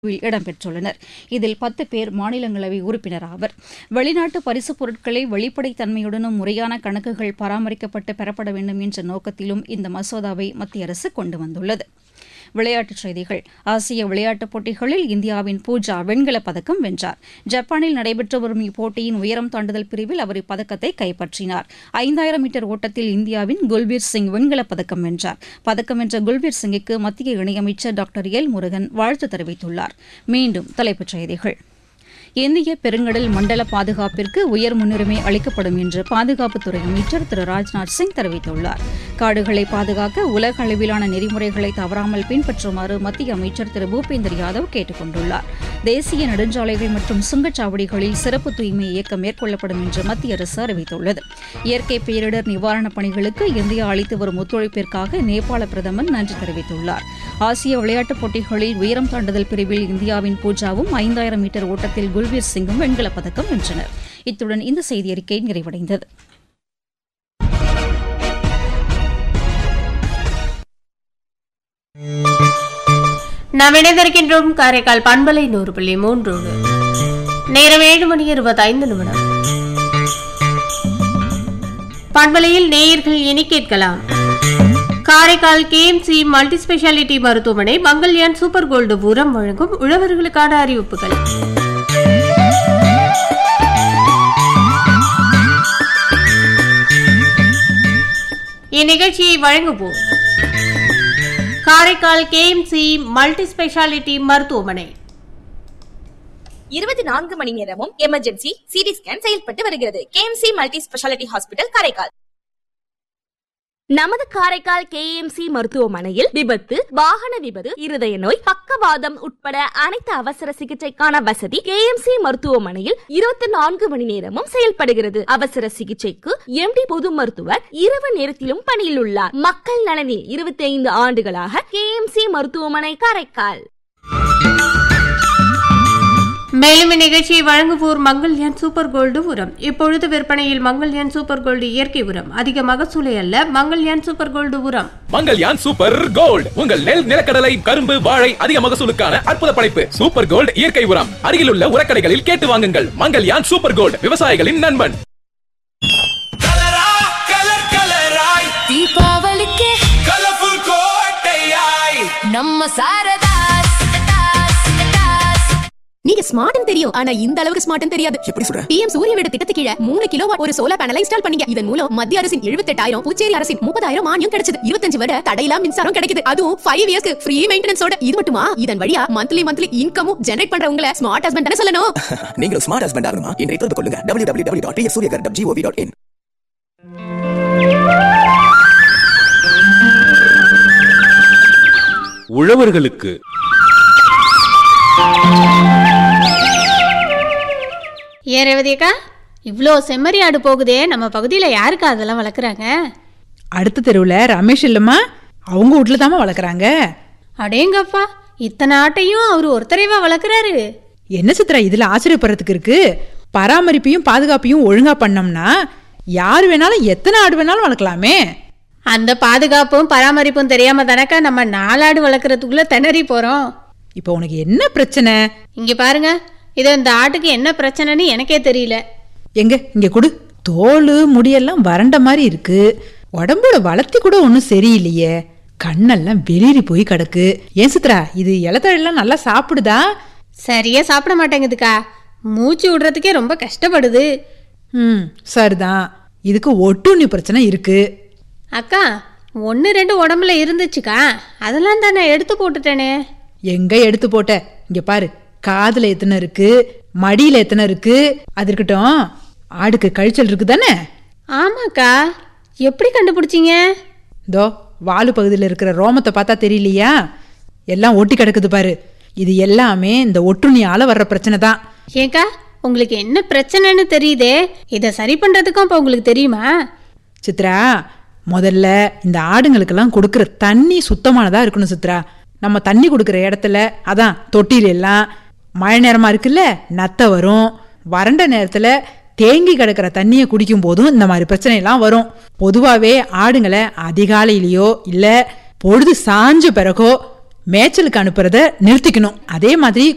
will இடம்பெற்றுள்ளனர் இதில் பத்து பேர் மாநிலங்களவை உறுப்பினர் ஆவர் வெளிநாட்டு பரிசுப் பொருட்களை வெளிப்படைத்தன்மையுடனும் முறையான கணக்குகள் பராமரிக்கப்பட்டு பெறப்பட வேண்டும் என்ற நோக்கத்திலும் இந்த மசோதாவை மத்திய அரசு கொண்டு வந்துள்ளது விளையாட்டுச் செய்திகள் ஆசிய விளையாட்டுப் போட்டிகளில் இந்தியாவின் பூஜா வெண்கலப் பதக்கம் வென்றார் ஜப்பானில் நடைபெற்று வரும் இப்போட்டியின் உயரம் தாண்டுதல் பிரிவில் அவர் இப்பதக்கத்தை கைப்பற்றினார் ஐந்தாயிரம் மீட்டர் ஓட்டத்தில் இந்தியாவின் குல்பீர் சிங் வெண்கலப் பதக்கம் வென்றார் பதக்கம் வென்ற குல்பீர் சிங்குக்கு மத்திய இணையமைச்சர் டாக்டர் எல் முருகன் வாழ்த்து தெரிவித்துள்ளார் மீண்டும் தலைப்புச் செய்திகள் இந்திய பெருங்கடல் மண்டல பாதுகாப்பிற்கு உயர் முன்னுரிமை அளிக்கப்படும் என்று பாதுகாப்புத்துறை அமைச்சர் திரு ராஜ்நாத் சிங் தெரிவித்துள்ளார் காடுகளை பாதுகாக்க உலக அளவிலான நெறிமுறைகளை தவறாமல் பின்பற்றுமாறு மத்திய அமைச்சர் திரு பூபேந்தர் யாதவ் கேட்டுக் கொண்டுள்ளார் தேசிய நெடுஞ்சாலைகள் மற்றும் சுங்கச்சாவடிகளில் சிறப்பு தூய்மை இயக்கம் மேற்கொள்ளப்படும் என்று மத்திய அரசு அறிவித்துள்ளது இயற்கை பேரிடர் நிவாரணப் பணிகளுக்கு இந்தியா அளித்து வரும் ஒத்துழைப்பிற்காக நேபாள பிரதமர் நன்றி தெரிவித்துள்ளார் ஆசிய விளையாட்டுப் போட்டிகளில் உயரம் தாண்டுதல் பிரிவில் இந்தியாவின் பூஜாவும் ஐந்தாயிரம் மீட்டர் ஓட்டத்தில் குல்பீர் சிங்கும் வெண்கலப் பதக்கம் வென்றனர் இத்துடன் இந்த செய்தியறிக்கை நிறைவடைந்தது நாம் இணைந்திருக்கின்றோம் காரைக்கால் பண்பலை நூறு புள்ளி மூன்றோடு நேரம் ஏழு மணி இருபத்தைந்து நிமிடம் பண்பலையில் நேயர்கள் இனி கேட்கலாம் காரைக்கால் கேஎம்சி மல்டி ஸ்பெஷாலிட்டி மருத்துவமனை மங்கல்யான் சூப்பர் கோல்டு உரம் வழங்கும் உழவர்களுக்கான அறிவிப்புகள் இந்நிகழ்ச்சியை வழங்குவோம் காரைக்கால் கேஎம்சி மல்டி ஸ்பெஷாலிட்டி மருத்துவமனை இருபத்தி நான்கு மணி நேரமும் எமர்ஜென்சி சிடி ஸ்கேன் செயல்பட்டு வருகிறது KMC multi speciality hospital Karaikal நமது காரைக்கால் கேஎம்சி மருத்துவமனையில் விபத்து வாகன விபத்து இருதய நோய் பக்கவாதம் உட்பட அனைத்து அவசர சிகிச்சைக்கான வசதி கேஎம்சி மருத்துவமனையில் இருபத்தி நான்கு மணி நேரமும் செயல்படுகிறது அவசர சிகிச்சைக்கு எம்டி பொது மருத்துவர் இரவு நேரத்திலும் பணியில் உள்ளார் மக்கள் நலனில் இருபத்தி ஐந்து ஆண்டுகளாக கேஎம்சி மருத்துவமனை காரைக்கால் மேலும் இந்நிகழ்ச்சியை வழங்குவோர் மங்கல்யான் சூப்பர் கோல்டு உரம் இப்பொழுது விற்பனையில் மங்கல்யான் சூப்பர் கோல்டு இயற்கை உரம் அதிக மகசூலை அல்ல மங்கல்யான் சூப்பர் கோல்டு உரம் மங்கல்யான் சூப்பர் கோல்ட் உங்கள் நெல் நிலக்கடலை கரும்பு வாழை அதிக மகசூலுக்கான அற்புத படைப்பு சூப்பர் கோல்ட் இயற்கை உரம் அருகிலுள்ள உரக்கடைகளில் கேட்டு வாங்குங்கள் மங்கல்யான் சூப்பர் கோல்ட் விவசாயிகளின் நண்பன் கலரா கலர் கலராய் தீபாவளிக்கு கலர்ஃபுல் கோட்டையாய் நம்ம சாரதாஸ் நீங்க ஸ்மார்ட்னு தெரியும் ஆனா இந்த அளவுக்கு ஸ்மார்ட்னு தெரியாது எப்படி சொல்ற பிஎம் சூரிய வீடு திட்டத்து கீழ மூணு கிலோ ஒரு சோலார் பேனல் இன்ஸ்டால் பண்ணீங்க இதன் மூலம் மத்திய அரசின் எழுபத்தெட்டாயிரம் புதுச்சேரி அரசின் முப்பதாயிரம் மானியம் கிடைச்சது இருபத்தஞ்சு வரை தடையில்லா மின்சாரம் கிடைக்குது அதுவும் ஃபைவ் இயர்ஸ்க்கு ஃப்ரீ மெயின்டெனன்ஸோட இது மட்டுமா இதன் வழியா மந்த்லி மந்த்லி இன்கமும் ஜெனரேட் பண்றவங்கள ஸ்மார்ட் ஹஸ்பண்ட் தானே சொல்லணும் நீங்களும் ஸ்மார்ட் ஹஸ்பண்ட் ஆகணுமா இன்றைய தொடர்பு கொள்ளுங்க W W W dot Suryaghar dot GOV dot in உழவர்களுக்கு ஏன் ரேவதியக்கா இவ்வளோ செம்மறி ஆடு போகுதே நம்ம பகுதியில் யாருக்கா அதெல்லாம் வளர்க்குறாங்க அடுத்த தெருவில் ரமேஷ் இல்லம்மா அவங்க வீட்டில் தாம்மா வளர்க்குறாங்க அடேங்கப்பா இத்தனை ஆட்டையும் அவர் ஒருத்தரைவா வளர்க்குறாரு என்ன சித்ரா இதில் ஆச்சரியப்படுறதுக்கு இருக்கு பராமரிப்பையும் பாதுகாப்பையும் ஒழுங்கா பண்ணோம்னா யார் வேணாலும் எத்தனை ஆடு வேணாலும் வளர்க்கலாமே அந்த பாதுகாப்பும் பராமரிப்பும் தெரியாம தானக்கா நம்ம நாலாடு வளர்க்குறதுக்குள்ள திணறி போறோம் இப்போ உனக்கு என்ன பிரச்சனை இங்க பாருங்க இது இந்த ஆட்டுக்கு என்ன பிரச்சனைன்னு எனக்கே தெரியல எங்க இங்க கொடு தோல் முடியெல்லாம் வறண்ட மாதிரி இருக்கு உடம்போட வளர்த்தி கூட ஒன்றும் சரியில்லையே கண்ணெல்லாம் வெளிரி போய் கிடக்கு ஏன் சித்ரா இது இலத்தழெல்லாம் நல்லா சாப்பிடுதா சரியா சாப்பிட மாட்டேங்குதுக்கா மூச்சு விடுறதுக்கே ரொம்ப கஷ்டப்படுது ம் சரிதான் இதுக்கு ஒட்டுண்ணி பிரச்சனை இருக்கு அக்கா ஒன்று ரெண்டு உடம்புல இருந்துச்சுக்கா அதெல்லாம் தான் நான் எடுத்து போட்டுட்டேனே எங்க எடுத்து போட்ட இங்க பாரு காதுல எத்தனை இருக்கு மடியில எத்தனை இருக்கு அது இருக்கட்டும் ஆடுக்கு கழிச்சல் இருக்கு தானே ஆமாக்கா எப்படி கண்டுபிடிச்சீங்க தோ வாலு பகுதியில் இருக்கிற ரோமத்தை பார்த்தா தெரியலையா எல்லாம் ஒட்டி கிடக்குது பாரு இது எல்லாமே இந்த ஒட்டுண்ணியால வர்ற பிரச்சனை தான் ஏக்கா உங்களுக்கு என்ன பிரச்சனைன்னு தெரியுதே இதை சரி பண்றதுக்கும் அப்போ உங்களுக்கு தெரியுமா சித்ரா முதல்ல இந்த ஆடுங்களுக்கெல்லாம் கொடுக்குற தண்ணி சுத்தமானதா இருக்கணும் சித்ரா நம்ம தண்ணி கொடுக்குற இடத்துல அதான் தொட்டில எல்லாம் மழை நேரமா இருக்குல்ல நத்தை வரும் வறண்ட நேரத்துல தேங்கி கிடக்கிற தண்ணியை குடிக்கும் போதும் இந்த மாதிரி பிரச்சனை எல்லாம் வரும் பொதுவாகவே ஆடுங்களை அதிகாலையிலயோ இல்லை பொழுது சாஞ்ச பிறகோ மேய்ச்சலுக்கு அனுப்புறத நிறுத்திக்கணும் அதே மாதிரி